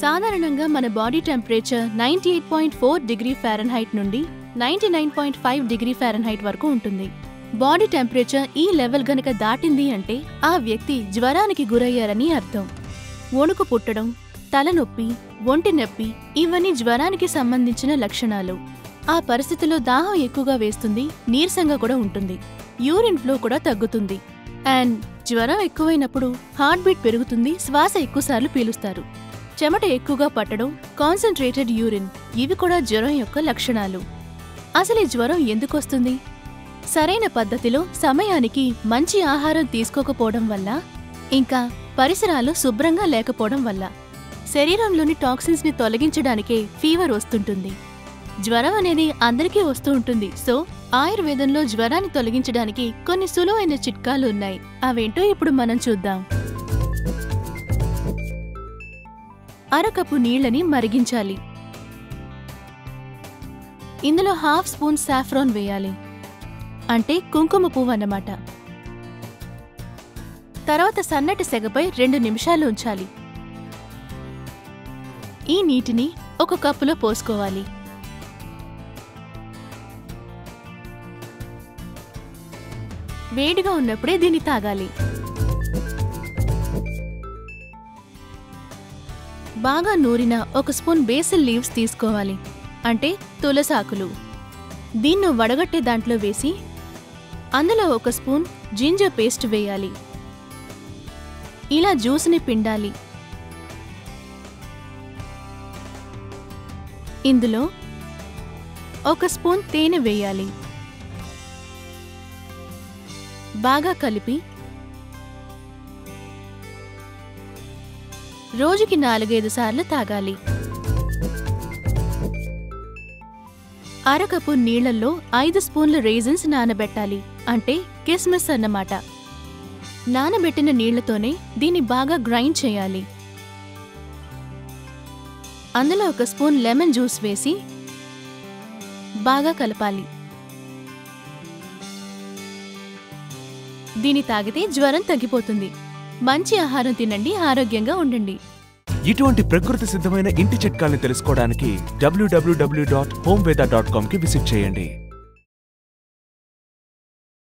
సాధారణంగా మన body temperature ninety eight point four degree Fahrenheit నుండి ninety nine point five degree Fahrenheit వరకు ఉంటుంది బాడీ టెంపరేచర్ ఈ లెవెల్ గనక దాటింది అంటే ఆ వ్యక్తి జ్వరానికి గురయ్యారని అర్థం వణుకు పుట్టడం తలనొప్పి ఒంటి నొప్పి ఇవన్నీ జ్వరానికి సంబంధించిన లక్షణాలు ఆ పరిస్థితిలో దాహం ఎక్కువగా వేస్తుంది నీరసంగా కూడా ఉంటుంది యూరిన్ ఫ్లో కూడా తగ్గుతుంది అండ్ జ్వరం ఎక్కువైనప్పుడు హార్ట్ బీట్ పెరుగుతుంది శ్వాస ఎక్కువసార్లు పీలుస్తారు చెమట ఎక్కువగా పట్టడం కాన్సన్ట్రేటెడ్ యూరిన్ ఇవి కూడా జ్వరం యొక్క లక్షణాలు అసలు ఈ జ్వరం ఎందుకొస్తుంది సరైన పద్ధతిలో సమయానికి మంచి ఆహారం తీసుకోకపోవడం వల్ల ఇంకా పరిసరాలు శుభ్రంగా లేకపోవడం వల్ల శరీరంలోని టాక్సిన్స్ ని తొలగించడానికే ఫీవర్ వస్తుంటుంది జ్వరం అనేది అందరికీ వస్తూ ఉంటుంది సో ఆయుర్వేదంలో జ్వరాన్ని తొలగించడానికి కొన్ని సులువైన చిట్కాలు ఉన్నాయి అవేంటో ఇప్పుడు మనం చూద్దాం అరకప్పు నీళ్ళని మరిగించాలి ఇందులో హాఫ్ స్పూన్ సాఫ్రాన్ వేయాలి అంటే కుంకుమ పువ్వు అన్నమాట తర్వాత సన్నటి సెగపై రెండు నిమిషాలు ఉంచాలి ఈ నీటిని ఒక కప్పులో పోసుకోవాలి వేడిగా ఉన్నప్పుడే దీన్ని తాగాలి బాగా నూరిన ఒక స్పూన్ బేసిల్ లీవ్స్ తీసుకోవాలి అంటే తులసాకులు దీన్ని వడగట్టే దాంట్లో వేసి అందులో ఒక స్పూన్ జింజర్ పేస్ట్ వేయాలి ఇలా జ్యూస్ని పిండాలి ఇందులో ఒక స్పూన్ తేనె వేయాలి బాగా కలిపి రోజుకి నాలుగైదు సార్లు తాగాలి అరకప్పు నీళ్లలో ఐదు స్పూన్ల రేజన్స్ నానబెట్టాలి అంటే కిస్మిస్ అన్నమాట నానబెట్టిన నీళ్లతోనే దీన్ని బాగా గ్రైండ్ చేయాలి అందులో ఒక స్పూన్ లెమన్ జ్యూస్ వేసి బాగా కలపాలి దీని తాగితే జ్వరం తగ్గిపోతుంది మంచి ఆహారం తినండి ఆరోగ్యంగా ఉండండి ఇటువంటి ప్రకృతి సిద్ధమైన ఇంటి చిట్కాల్ని తెలుసుకోవడానికి డబ్ల్యూడబ్ల్యూడబ్ల్యూ డాట్ హోమ్ డాట్ కామ్కి విజిట్ చేయండి